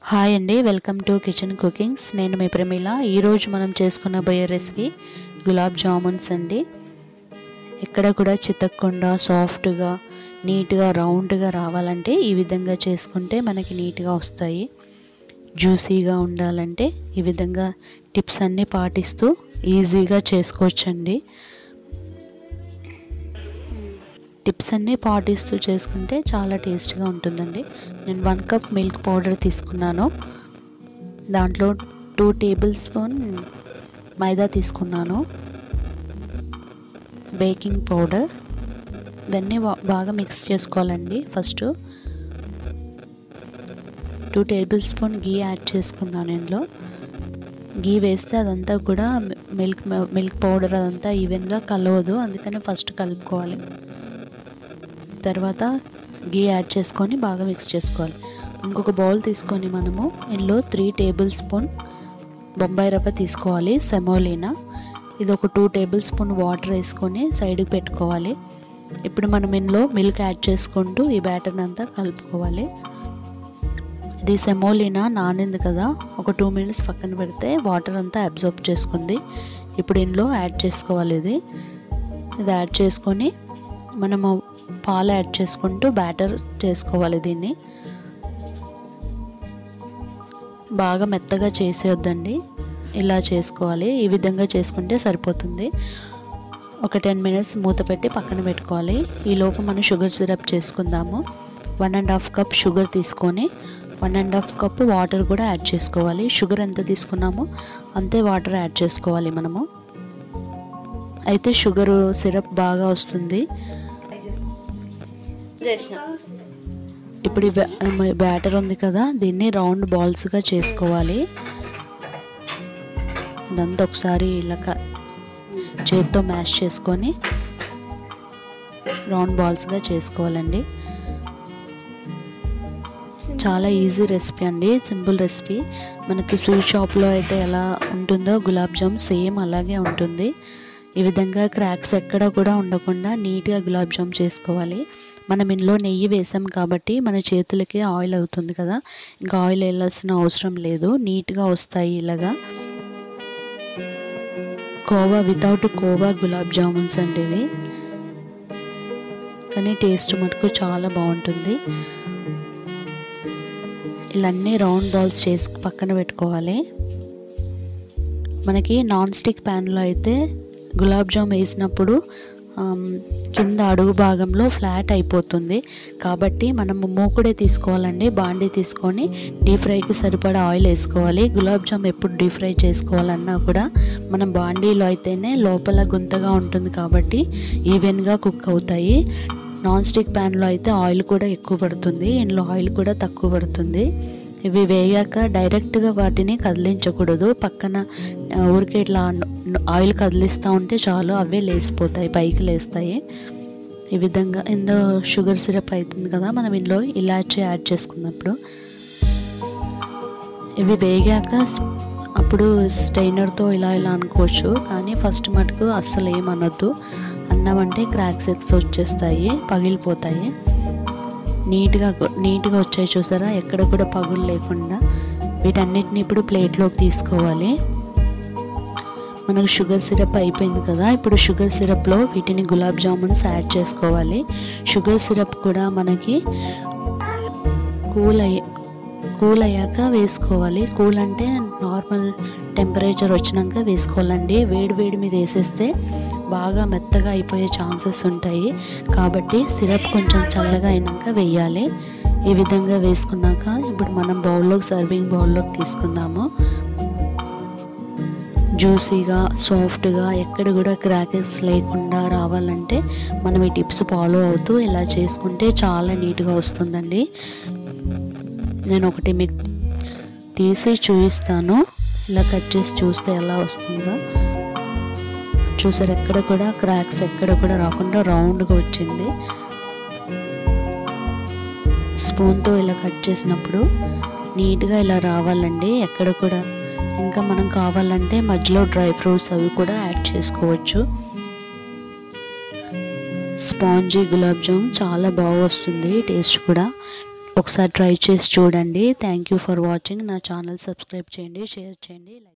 hi అండి welcome to kitchen cookings నేను మీ ప్రమీల ఈరోజు మనం చేసుకునబోయే రెసిపీ గులాబ్ జామున్స్ అండి ఎక్కడ కూడా చితక్కుండా సాఫ్ట్గా నీట్గా రౌండ్గా రావాలంటే ఈ విధంగా చేసుకుంటే మనకి నీట్గా వస్తాయి జ్యూసీగా ఉండాలంటే ఈ విధంగా టిప్స్ అన్నీ పాటిస్తూ ఈజీగా చేసుకోవచ్చండి టిప్స్ అన్నీ పాటిస్తూ చేసుకుంటే చాలా టేస్ట్గా ఉంటుందండి నేను వన్ కప్ మిల్క్ పౌడర్ తీసుకున్నాను దాంట్లో టూ టేబుల్ స్పూన్ మైదా తీసుకున్నాను బేకింగ్ పౌడర్ ఇవన్నీ బాగా మిక్స్ చేసుకోవాలండి first two tablespoon ghee add చేసుకున్నాను ఇందులో గీ వేస్తే అదంతా కూడా మిల్క్ మిల్క్ పౌడర్ అదంతా ఈవెన్గా కలవదు అందుకని ఫస్ట్ కలుపుకోవాలి తర్వాత గీ యాడ్ చేసుకొని బాగా మిక్స్ చేసుకోవాలి ఇంకొక బౌల్ తీసుకొని మనము ఇందులో త్రీ టేబుల్ స్పూన్ బొంబాయి రవ్వ తీసుకోవాలి సెమోలినా ఇది ఒక టూ టేబుల్ స్పూన్ వాటర్ వేసుకొని సైడ్కి పెట్టుకోవాలి ఇప్పుడు మనం ఇందులో మిల్క్ యాడ్ చేసుకుంటూ ఈ బ్యాటర్ని అంతా కలుపుకోవాలి ఇది సెమోలినా నానింది కదా ఒక టూ మినిట్స్ పక్కన పెడితే వాటర్ అంతా అబ్జర్వ్ చేసుకుంది ఇప్పుడు ఇందులో యాడ్ చేసుకోవాలి ఇది ఇది యాడ్ చేసుకొని మనము పాలు యాడ్ చేసుకుంటూ బ్యాటర్ చేసుకోవాలి దీన్ని బాగా మెత్తగా చేసేయొద్దండి ఇలా చేసుకోవాలి ఈ విధంగా చేసుకుంటే సరిపోతుంది ఒక టెన్ మినిట్స్ మూత పెట్టి పక్కన పెట్టుకోవాలి ఈ లోపు మనం షుగర్ సిరప్ చేసుకుందాము one and half cup sugar తీసుకొని one and half cup water కూడా యాడ్ చేసుకోవాలి షుగర్ ఎంత తీసుకున్నామో అంతే వాటర్ యాడ్ చేసుకోవాలి మనము అయితే షుగర్ సిరప్ బాగా వస్తుంది ఇప్పుడు బ్యాటర్ ఉంది కదా దీన్ని రౌండ్ బాల్స్గా చేసుకోవాలి ఇదంతా ఒకసారి ఇలా చేత్తో మ్యాష్ చేసుకొని రౌండ్ బాల్స్గా చేసుకోవాలండి చాలా ఈజీ రెసిపీ అండి సింపుల్ రెసిపీ మనకి స్వీట్ షాప్లో అయితే ఎలా ఉంటుందో గులాబ్ జామ్ సేమ్ అలాగే ఉంటుంది ఈ విధంగా క్రాక్స్ ఎక్కడ కూడా ఉండకుండా నీట్గా గులాబ్ జామ్ చేసుకోవాలి మనం ఇందులో నెయ్యి వేసాం కాబట్టి మన చేతులకి ఆయిల్ అవుతుంది కదా ఇంకా ఆయిల్ వెళ్ళాల్సిన అవసరం లేదు నీట్గా వస్తాయి ఇలాగా కోవా వితౌట్ కోవా గులాబ్ జామున్స్ అండి ఇవి కానీ టేస్ట్ మటుకు చాలా బాగుంటుంది ఇలా అన్నీ రౌండ్ బాల్స్ చేసి పక్కన పెట్టుకోవాలి మనకి నాన్ స్టిక్ ప్యాన్లో అయితే గులాబ్ జామ్ వేసినప్పుడు కింద అడుగు భాగంలో ఫ్లాట్ అయిపోతుంది కాబట్టి మనం మూకుడే తీసుకోవాలండి బాండీ తీసుకొని డీప్ ఫ్రైకి సరిపడా ఆయిల్ వేసుకోవాలి గులాబ్ జామ్ ఎప్పుడు డీప్ ఫ్రై చేసుకోవాలన్నా కూడా మనం బాండీలో అయితేనే లోపల గుంతగా ఉంటుంది కాబట్టి ఈవెన్గా కుక్ అవుతాయి నాన్ స్టిక్ ప్యాన్లో అయితే ఆయిల్ కూడా ఎక్కువ పడుతుంది ఇందులో ఆయిల్ కూడా తక్కువ పడుతుంది ఇవి వేయాక డైరెక్ట్గా వాటిని కదిలించకూడదు పక్కన ఊరికే ఇట్లా ఆయిల్ కదిలిస్తూ ఉంటే చాలు అవే లేసిపోతాయి పైకి లేస్తాయి ఈ విధంగా ఇందులో షుగర్ సిరప్ అవుతుంది కదా మనం ఇందులో ఇలాచీ యాడ్ చేసుకున్నప్పుడు ఇవి వేగాక అప్పుడు స్టైనర్తో ఇలా ఇలా అనుకోవచ్చు కానీ ఫస్ట్ మటుకు అస్సలు ఏమనొద్దు అన్నామంటే క్రాక్స్ ఎక్స్ వచ్చేస్తాయి పగిలిపోతాయి నీట్గా నీట్గా వచ్చాయి చూసారా ఎక్కడ కూడా పగులు లేకుండా వీటన్నిటిని ఇప్పుడు ప్లేట్లోకి తీసుకోవాలి మనకు షుగర్ సిరప్ అయిపోయింది కదా ఇప్పుడు షుగర్ సిరప్లో వీటిని గులాబ్ జామున్స్ యాడ్ చేసుకోవాలి షుగర్ సిరప్ కూడా మనకి కూల్ అయ్యి కూల్ అయ్యాక వేసుకోవాలి కూల్ అంటే నార్మల్ టెంపరేచర్ వచ్చినాక వేసుకోవాలండి వేడి వేడి మీద వేసేస్తే బాగా మెత్తగా అయిపోయే ఛాన్సెస్ ఉంటాయి కాబట్టి సిరప్ కొంచెం చల్లగా అయినాక వేయాలి ఈ విధంగా వేసుకున్నాక ఇప్పుడు మనం బౌల్లోకి సర్వింగ్ బౌల్లోకి తీసుకుందాము జ్యూసీగా సాఫ్ట్గా ఎక్కడ కూడా క్రాకెస్ లేకుండా రావాలంటే మనం ఈ టిప్స్ ఫాలో అవుతూ ఇలా చేసుకుంటే చాలా నీట్గా వస్తుందండి నేను ఒకటి మీకు తీసి చూపిస్తాను ఇలా కట్ చేసి చూస్తే ఎలా వస్తుందో చూసారు ఎక్కడ కూడా క్రాక్స్ ఎక్కడ కూడా రాకుండా రౌండ్గా వచ్చింది స్పూన్తో ఇలా కట్ చేసినప్పుడు నీట్గా ఇలా రావాలండి ఎక్కడ కూడా ఇంకా మనం కావాలంటే మధ్యలో డ్రై ఫ్రూట్స్ అవి కూడా యాడ్ చేసుకోవచ్చు స్పాంజీ గులాబ్ జామ్ చాలా బాగా వస్తుంది టేస్ట్ కూడా ఒకసారి ట్రై చేసి చూడండి థ్యాంక్ యూ ఫర్ వాచింగ్ నా ఛానల్ సబ్స్క్రైబ్ చేయండి షేర్ చేయండి